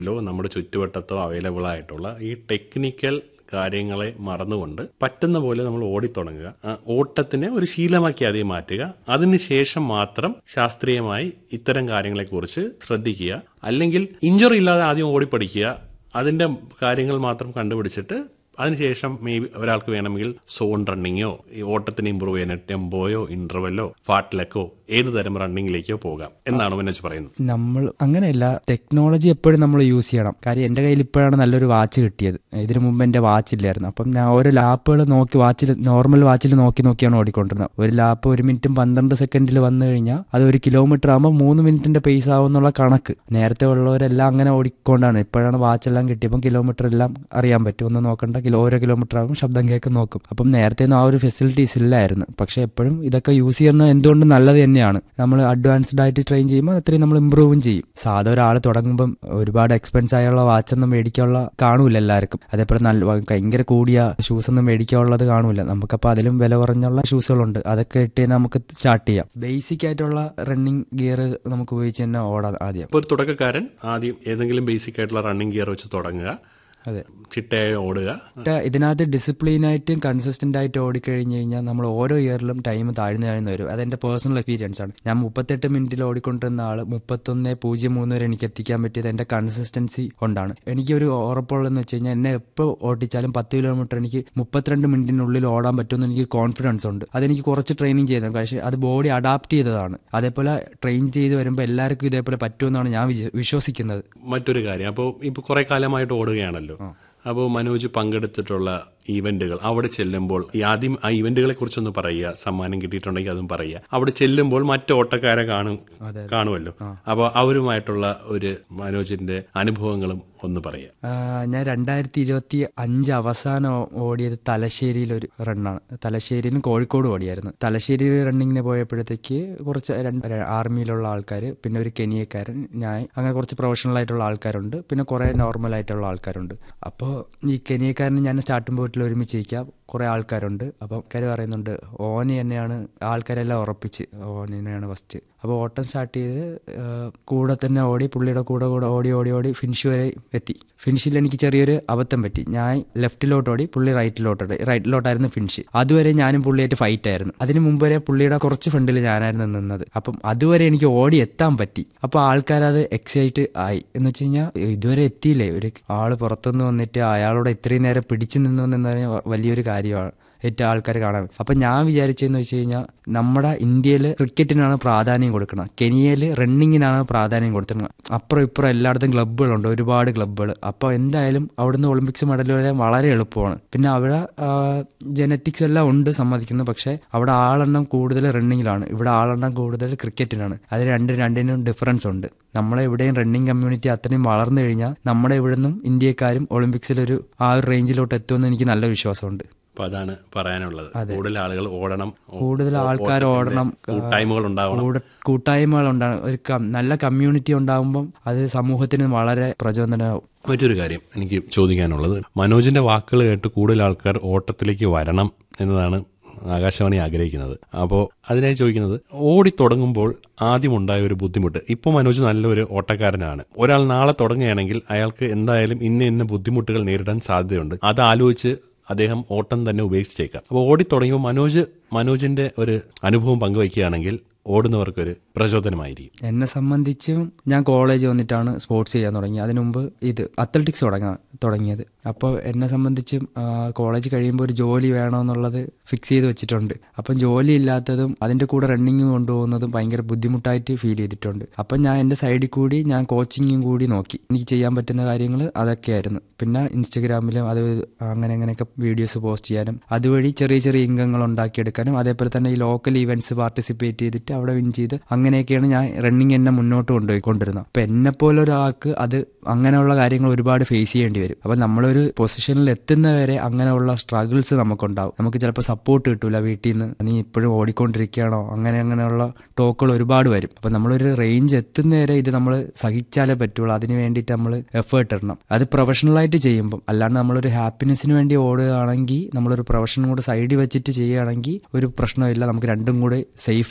law നമ്മുടെ ചുറ്റുവട്ടത്തോ available ആയിട്ടുള്ള ഈ ടെക്നിക്കൽ കാര്യങ്ങളെ മറന്നുകൊണ്ട് പറ്റുന്ന പോലെ നമ്മൾ ഓടിത്തുടങ്ങുക ആ ഓട്ടത്തിനെ ഒരു ശീലമാക്കി ആദ്യം മാറ്റുക അതിനുശേഷം മാത്രം ശാസ്ത്രീയമായി ഇത്തരം കാര്യങ്ങളെക്കുറിച്ച് ശ്രദ്ധിക്കുക അല്ലെങ്കിൽ ഇഞ്ചുറി ഇല്ലാതെ ആദ്യം ഓടിപ്പടിക്കുക അതിന്റെ കാര്യങ്ങൾ മാത്രം കണ്ടുപിടിച്ചിട്ട് അതിനുശേഷം മേ ബി ഒരാൾക്ക് വേണമെങ്കിൽ സോൺ റണ്ണിങ്ങോ ഈ ഓട്ടത്തിന് ഇമ്പ്രൂവ് ചെയ്യാൻ ടെമ്പോയോ ഇന്റർവെല്ലോ ഫാട്ടിലക്കോ ഏത് തരം റണ്ണിങ്ങിലേക്കോ പോകാം എന്നാണ് മനോജ് പറയുന്നത് നമ്മൾ അങ്ങനെയല്ല ടെക്നോളജി എപ്പോഴും നമ്മൾ യൂസ് ചെയ്യണം കാര്യം എൻ്റെ കയ്യിൽ ഇപ്പോഴാണ് നല്ലൊരു വാച്ച് കിട്ടിയത് ഇതിനു മുമ്പ് എൻ്റെ വാച്ച് ഇല്ലായിരുന്നു അപ്പം ഞാൻ ഓരോ ലാപ്പുകൾ നോക്കി വാച്ചിൽ നോർമൽ വാച്ചിൽ നോക്കി നോക്കിയാണ് ഓടിക്കൊണ്ടിരുന്നത് ഒരു ലാപ്പ് ഒരു മിനിറ്റും പന്ത്രണ്ട് സെക്കൻഡിൽ വന്നു കഴിഞ്ഞാൽ അത് ഒരു കിലോമീറ്റർ ആകുമ്പോൾ മൂന്ന് മിനിറ്റിന്റെ പേസ് ആവുന്നുള്ള കണക്ക് നേരത്തെ ഉള്ളവരെല്ലാം അങ്ങനെ ഓടിക്കൊണ്ടാണ് ഇപ്പോഴാണ് വാച്ചെല്ലാം കിട്ടിയപ്പം കിലോമീറ്റർ എല്ലാം അറിയാൻ പറ്റും ഒന്ന് നോക്കണ്ട കിലോ ഓരോ കിലോമീറ്റർ ആകും ശബ്ദം കേൾക്കും നോക്കും അപ്പം നേരത്തെ ഒന്നും ആ ഒരു ഫെസിലിറ്റീസ് ഇല്ലായിരുന്നു പക്ഷെ എപ്പോഴും ഇതൊക്കെ യൂസ് ചെയ്യുന്നത് എന്തുകൊണ്ടും നല്ലത് തന്നെയാണ് നമ്മൾ അഡ്വാൻസ്ഡ് ആയിട്ട് ട്രെയിൻ ചെയ്യുമ്പോൾ അത്രയും നമ്മൾ ഇമ്പ്രൂവും ചെയ്യും സാധാ ഒരാൾ തുടങ്ങുമ്പം ഒരുപാട് എക്സ്പെൻസ് ആയുള്ള വാച്ചൊന്നും മേടിക്കാനുള്ള കാണൂല എല്ലാവർക്കും അതേപോലെ നല്ല ഭയങ്കര കൂടിയ ഷൂസ് ഒന്നും മേടിക്കാനുള്ളത് കാണൂല നമുക്കപ്പോൾ അതിലും വില കുറഞ്ഞുള്ള ഷൂസുകളുണ്ട് അതൊക്കെ ഇട്ട് തന്നെ നമുക്ക് സ്റ്റാർട്ട് ചെയ്യാം ബേസിക് ആയിട്ടുള്ള റണ്ണിങ് ഗിയർ നമുക്ക് ഉപയോഗിച്ച് തന്നെ ഓടാം ആദ്യം ഇപ്പോൾ ഒരു തുടക്കക്കാരൻ ആദ്യം ഏതെങ്കിലും ബേസിക് ആയിട്ടുള്ള റണ്ണിങ് ഗിയർ വെച്ച് തുടങ്ങുക അതെ ചിട്ടയായി ഓടുക ട്ട് ഇതിനകത്ത് ഡിസിപ്ലിൻ ആയിട്ടും കൺസിസ്റ്റന്റ് ആയിട്ട് ഓടിക്കഴിഞ്ഞ് കഴിഞ്ഞാൽ നമ്മൾ ഓരോ ഇയറിലും ടൈം താഴ്ന്നു താഴ്ന്നു വരും അതെന്റെ പേഴ്സണൽ എക്സ്പീരിയൻസ് ആണ് ഞാൻ മുപ്പത്തെട്ട് മിനിറ്റിൽ ഓടിക്കൊണ്ടിരുന്ന ആള് മുപ്പത്തൊന്ന് പൂജ്യം മൂന്ന് വരെ എനിക്ക് എത്തിക്കാൻ പറ്റിയത് എന്റെ കൺസിസ്റ്റൻസി കൊണ്ടാണ് എനിക്കൊരു ഉറപ്പുള്ളതെന്ന് വെച്ച് കഴിഞ്ഞാൽ എന്നെ എപ്പോൾ ഓടിച്ചാലും പത്ത് കിലോമീറ്റർ എനിക്ക് മുപ്പത്തിരണ്ട് മിനിറ്റിനുള്ളിൽ ഓടാൻ പറ്റുമെന്ന് എനിക്ക് കോൺഫിഡൻസ് ഉണ്ട് അതെനിക്ക് കുറച്ച് ട്രെയിനിങ് ചെയ്തത് പക്ഷേ അത് ബോഡി അഡാപ്റ്റ് ചെയ്തതാണ് അതേപോലെ ട്രെയിൻ ചെയ്ത് വരുമ്പോൾ എല്ലാവർക്കും ഇതേപോലെ പറ്റുമെന്നാണ് ഞാൻ വിശ്വ- വിശ്വസിക്കുന്നത് മറ്റൊരു കാര്യം അപ്പോൾ ഇപ്പോൾ കുറെ കാലമായിട്ട് ഓടുകയാണല്ലോ അപ്പോൾ മനോജ് പങ്കെടുത്തിട്ടുള്ള ഈവന്റുകൾ അവിടെ ചെല്ലുമ്പോൾ ഈ ആദ്യം ആ ഈവന്റുകളെ കുറിച്ചൊന്ന് പറയുക സമ്മാനം കിട്ടിയിട്ടുണ്ടെങ്കിൽ അതും പറയുക അവിടെ ചെല്ലുമ്പോൾ മറ്റു ഓട്ടക്കാരെ കാണും കാണുമല്ലോ അപ്പോൾ അവരുമായിട്ടുള്ള ഒരു മനോജിന്റെ അനുഭവങ്ങളും ഒന്ന് പറയുക ആ, ഞാൻ രണ്ടായിരത്തി ഇരുപത്തി അഞ്ച് അവസാനം ഓ- ഓടിയത് തലശ്ശേരിയിൽ ഒരു റണ്ണാണ് തലശ്ശേരിയിലും കോഴിക്കോട് ഓടിയായിരുന്നു തലശ്ശേരി റണ്ണിങ്ങിന് പോയപ്പോഴത്തേക്ക് കുറച്ച് രണ്ട് ആർമിയിലുള്ള ആൾക്കാർ പിന്നെ ഒരു കെനിയക്കാരൻ ഞാൻ അങ്ങനെ കുറച്ച് പ്രൊഫഷണൽ ആയിട്ടുള്ള ആൾക്കാരുണ്ട് പിന്നെ കുറെ നോർമൽ ആയിട്ടുള്ള ആൾക്കാരുണ്ട് അപ്പോൾ ഈ കെനിയക്കാരന് ഞാൻ സ്റ്റാർട്ടിംഗ് പോയിട്ടിൽ ഒരുമിച്ച് ഇരിക്കാം കുറെ ആൾക്കാരുണ്ട് അപ്പം ആൾക്കാർ പറയുന്നുണ്ട് ഓന് തന്നെയാണ് ആൾക്കാരെല്ലാം ഉറപ്പിച്ച് ഓന് തന്നെയാണ് ഫസ്റ്റ് അപ്പോൾ ഓട്ടം സ്റ്റാർട്ട് ചെയ്ത് ആ, കൂടെ തന്നെ ഓടി പുള്ളിയുടെ കൂടെ കൂടെ ഓടി ഓടി ഓടി ഫിനിഷ് വരെ എത്തി ഫിനിഷിൽ എനിക്ക് ചെറിയൊരു അബദ്ധം പറ്റി ഞാൻ ലെഫ്റ്റിലോട്ട് ഓടി പുള്ളി റൈറ്റിലോട്ട് ഓടി റൈറ്റിലോട്ടായിരുന്നു ഫിനിഷ് അതുവരെ ഞാനും പുള്ളിയായിട്ട് ഫൈറ്റ് ആയിരുന്നു അതിന് മുമ്പ് വരെ പുള്ളിയുടെ കുറച്ച് ഫ്രണ്ടിൽ ഞാനായിരുന്നു നിന്നത് അപ്പം അതുവരെ എനിക്ക് ഓടി എത്താൻ പറ്റി അപ്പോൾ ആൾക്കാരത് എക്സൈറ്റ് ആയി എന്ന് വെച്ച് കഴിഞ്ഞാൽ ഇതുവരെ എത്തിയില്ലേ ഒരു ആള് പുറത്തുനിന്ന് വന്നിട്ട് അയാളോട് ഇത്രയും നേരം പിടിച്ചു നിന്നു എന്ന് പറഞ്ഞാൽ വലിയൊരു കാര്യമാണ് ഏറ്റവും ആൾക്കാർ കാണാൻ അപ്പം ഞാൻ വിചാരിച്ചതെന്ന് വെച്ച് കഴിഞ്ഞാൽ നമ്മുടെ ഇന്ത്യയിൽ ക്രിക്കറ്റിനാണ് പ്രാധാന്യം കൊടുക്കണം കെനിയയിൽ റണ്ണിങ്ങിനാണ് പ്രാധാന്യം കൊടുത്തിരുന്നത് അപ്പുറം ഇപ്പുറം എല്ലായിടത്തും ക്ലബ്ബുകളുണ്ട് ഒരുപാട് ക്ലബ്ബുകൾ അപ്പോൾ എന്തായാലും അവിടുന്ന് ഒളിമ്പിക്സ് മെഡൽ വരാൻ വളരെ എളുപ്പമാണ് പിന്നെ അവിടെ ജനറ്റിക്സ് എല്ലാം ഉണ്ട് സമ്മതിക്കുന്നു പക്ഷേ അവിടെ ആളെണ്ണം കൂടുതൽ റണ്ണിങ്ങിലാണ് ഇവിടെ ആളെണ്ണം കൂടുതൽ ക്രിക്കറ്റിനാണ് അത് രണ്ട് രണ്ടിനും ഡിഫറൻസ് ഉണ്ട് നമ്മളെ ഇവിടെയും റണ്ണിങ് കമ്മ്യൂണിറ്റി അത്രയും വളർന്നു കഴിഞ്ഞാൽ നമ്മുടെ ഇവിടുന്നും ഇന്ത്യക്കാരും ഒളിമ്പിക്സിൽ ഒരു ആ ഒരു റേഞ്ചിലോട്ട് എത്തുമെന്ന് എനിക്ക് നല്ല വിശ്വാസമുണ്ട് അപ്പൊ അതാണ് പറയാനുള്ളത് കൂടുതൽ ആളുകൾ ഓടണം ഓ- കൂടുതൽ ഓ- ആൾക്കാർ ഓട്ടത്തിന്റെ ഓടണം കൂട്ടായ്മകൾ ഉണ്ടാവണം കൂടെ കൂട്ടായ്മകൾ ഉണ്ടാകും ഒരു കം- നല്ല കമ്മ്യൂണിറ്റി ഉണ്ടാകുമ്പം അത് സമൂഹത്തിന് വളരെ പ്രചോദനമാവും മറ്റൊരു കാര്യം എനിക്ക് ചോദിക്കാനുള്ളത് മനോജിന്റെ വാക്കുകൾ കേട്ട് കൂടുതൽ ആൾക്കാർ ഓട്ടത്തിലേക്ക് വരണം എന്നതാണ് ആകാശവാണി ആഗ്രഹിക്കുന്നത് അപ്പോൾ അതിനായി ചോദിക്കുന്നത് ഓടി തുടങ്ങുമ്പോൾ ആദ്യം ഉണ്ടായ ഒരു ബുദ്ധിമുട്ട് ഇപ്പോൾ മനോജ് നല്ലൊരു ഓട്ടക്കാരനാണ് ഒരാൾ നാളെ തുടങ്ങുകയാണെങ്കിൽ അയാൾക്ക് എന്തായാലും ഇന്ന ഇന്ന ബുദ്ധിമുട്ടുകൾ നേരിടാൻ സാധ്യതയുണ്ട് അത് ആലോചിച്ച് അദ്ദേഹം ഓട്ടം തന്നെ ഉപേക്ഷിച്ചേക്കാം അപ്പോൾ ഓടി തുടങ്ങിയപ്പോൾ മനോജ് മനോജിന്റെ ഒരു അനുഭവം പങ്കുവയ്ക്കുകയാണെങ്കിൽ ഓടുന്നവർക്കൊരു പ്രചോദനമായിരിക്കും എന്നെ സംബന്ധിച്ചും ഞാൻ കോളേജ് വന്നിട്ടാണ് സ്പോർട്സ് ചെയ്യാൻ തുടങ്ങി അതിനു മുമ്പ് ഇത് അത്ലറ്റിക്സ് തുടങ്ങാൻ തുടങ്ങിയത് അപ്പോൾ എന്നെ സംബന്ധിച്ചും ആ, കോളേജ് കഴിയുമ്പോൾ ഒരു ജോലി വേണമെന്നുള്ളത് ഫിക്സ് ചെയ്ത് വെച്ചിട്ടുണ്ട് അപ്പം ജോലി ഇല്ലാത്തതും അതിൻ്റെ കൂടെ റണ്ണിങ് കൊണ്ടുപോകുന്നതും ഭയങ്കര ബുദ്ധിമുട്ടായിട്ട് ഫീൽ ചെയ്തിട്ടുണ്ട് അപ്പം ഞാൻ എൻ്റെ സൈഡിൽ കൂടി ഞാൻ കോച്ചിങ്ങും കൂടി നോക്കി എനിക്ക് ചെയ്യാൻ പറ്റുന്ന കാര്യങ്ങൾ അതൊക്കെയായിരുന്നു പിന്നെ ഇൻസ്റ്റഗ്രാമിലും അത് അങ്ങനെ അങ്ങനെയൊക്കെ വീഡിയോസ് പോസ്റ്റ് ചെയ്യാനും അതുവഴി ചെറിയ ചെറിയ ഇൻകങ്ങൾ ഉണ്ടാക്കിയെടുക്കാനും അതേപോലെ തന്നെ ഈ ലോക്കൽ ഈവെന്റ്സ് പാർട്ടിസിപ്പേറ്റ് ചെയ്തിട്ട് അവിടെ വിൻ ചെയ്ത് അങ്ങനെയൊക്കെയാണ് ഞാൻ റണ്ണിങ് എന്നെ മുന്നോട്ട് കൊണ്ടുപോയിക്കൊണ്ടിരുന്നത് അപ്പൊ എന്നെ പോലെ ഒരാൾക്ക് അത് അങ്ങനെയുള്ള കാര്യങ്ങൾ ഒരുപാട് ഫേസ് ചെയ്യേണ്ടി വരും അപ്പൊ നമ്മളൊരു പൊസിഷനിൽ എത്തുന്നവരെ അങ്ങനെയുള്ള സ്ട്രഗിൾസ് നമുക്കുണ്ടാവും നമുക്ക് ചിലപ്പോൾ സപ്പോർട്ട് കിട്ടൂല വീട്ടിൽ നിന്ന് നീ ഇപ്പോഴും ഓടിക്കൊണ്ടിരിക്കുകയാണോ അങ്ങനെ അങ്ങനെയുള്ള ടോക്കുകൾ ഒരുപാട് വരും അപ്പൊ നമ്മളൊരു റേഞ്ച് എത്തുന്നവരെ ഇത് നമ്മൾ സഹിച്ചാലേ പറ്റുള്ളൂ അതിന് വേണ്ടിയിട്ട് നമ്മൾ എഫേർട്ട് ഇടണം അത് പ്രൊഫഷണലായിട്ട് ചെയ്യുമ്പം അല്ലാണ്ട് നമ്മളൊരു ഹാപ്പിനെസ്സിന് വേണ്ടി ഓടുകയാണെങ്കിൽ നമ്മളൊരു പ്രൊഫഷൻ കൂടെ സൈഡിൽ വെച്ചിട്ട് ചെയ്യുകയാണെങ്കിൽ ഒരു പ്രശ്നമില്ല നമുക്ക് രണ്ടും കൂടെ സേഫായിട്ട് കൊണ്ടുപോകാൻ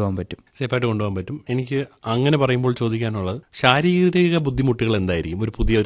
കൊണ്ടുപോകാൻ പറ്റും സേഫായിട്ട് കൊണ്ടുപോകാൻ പറ്റും എനിക്ക് അങ്ങനെ പറയുമ്പോൾ ചോദിക്കാനുള്ളത് ശാരീരിക ബുദ്ധിമുട്ടുകൾ എന്തായിരിക്കും ഒരു പുതിയ